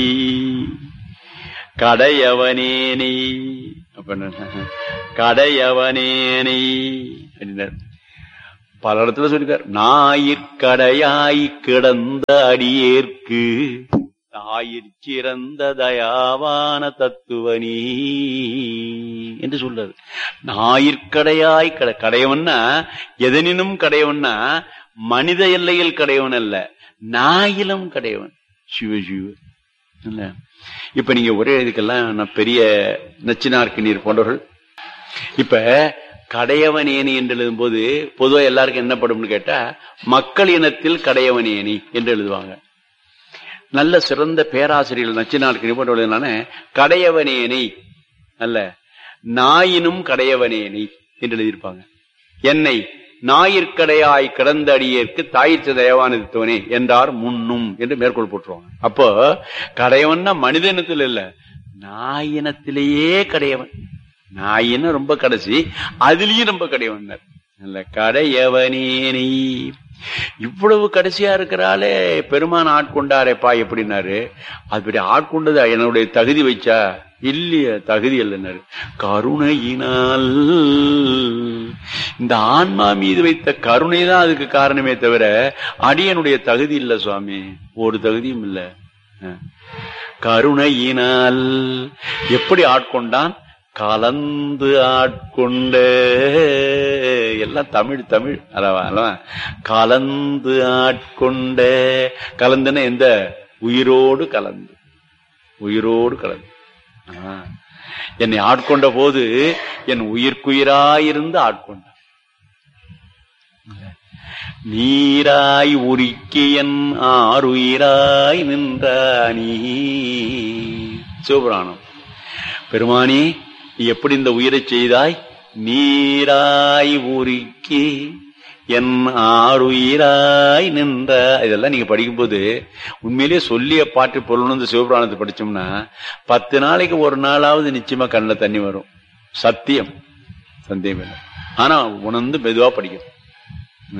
கடையவனேனை அப்ப என்ன? கடையவனேனை அப்படின்னார் பல இடத்துல சொல்லிருக்கார் ஞாயிற்கடையாய் கிடந்த அடியேற்கு தாயிற் சிறந்த தயாவான தத்துவனி என்று சொல்றாரு ஞாயிற்கடையாய் கட கடையவன்னா எதனினும் கடையவன்னா மனித எல்லையில் கடையவன் அல்ல நாயிலும் கடையவன் சிவ சிவ இல்ல இப்ப நீங்க ஒரே இதுக்கெல்லாம் நான் பெரிய நச்சினார்க்கு நீர் போன்றவர்கள் இப்ப கடையவனேனி என்று எழுதும்போது பொதுவா எல்லாருக்கும் என்ன படும்னு கேட்டா மக்கள் இனத்தில் கடையவனேனி என்று எழுதுவாங்க நல்ல சிறந்த பேராசிரியர்கள் நச்சினார்க்கு போன்ற எழுதினால கடையவனேனி அல்ல நாயினும் கடையவனேனி என்று எழுதியிருப்பாங்க என்னை ஞாயிற்கடையாய் கிடந்த அடியேற்கு தாயிற்று தயவானதுவனே என்றார் முன்னும் என்று மேற்கோள் போட்டுருவாங்க அப்போ கடையவன்னா மனித இனத்தில் இல்ல நாயினத்திலேயே கடையவன் நாயின்னு ரொம்ப கடைசி அதுலயும் ரொம்ப கடையவன் இல்ல கடையவனேனி இவ்வளவு கடைசியா இருக்கிறாலே பெருமான் ஆட்கொண்டாரேப்பா எப்படின்னாரு அப்படி ஆட்கொண்டது என்னுடைய தகுதி வச்சா இல்லைய தகுதி இல்லைன்னாரு கருணையினால் இந்த ஆன்மா மீது வைத்த கருணை தான் அதுக்கு காரணமே தவிர அடியனுடைய தகுதி இல்ல சுவாமி ஒரு தகுதியும் இல்ல கருணையினால் எப்படி ஆட்கொண்டான் கலந்து ஆட்கொண்ட எல்லாம் தமிழ் தமிழ் அல்லவா அல்லவா கலந்து ஆட்கொண்ட கலந்துன்னா எந்த உயிரோடு கலந்து உயிரோடு கலந்து ஆ. என்னை ஆட்கொண்ட போது என் உயிர்க்குயிராயிருந்து ஆட்கொண்ட நீராய் உருக்கியன் ஆறுயிராய் நின்றானி சிவபுராணம் பெருமானி நீ எப்படி இந்த உயிரை செய்தாய் நீராய் உருக்கி என் ஆறுயிராய் நின்ற இதெல்லாம் நீங்க படிக்கும்போது உண்மையிலேயே சொல்லிய பாட்டு பொருள் இந்த சிவபுராணத்தை படிச்சோம்னா பத்து நாளைக்கு ஒரு நாளாவது நிச்சயமா கண்ணில் தண்ணி வரும் சத்தியம் சந்தேகம் இல்லை ஆனா உணர்ந்து மெதுவா படிக்கணும்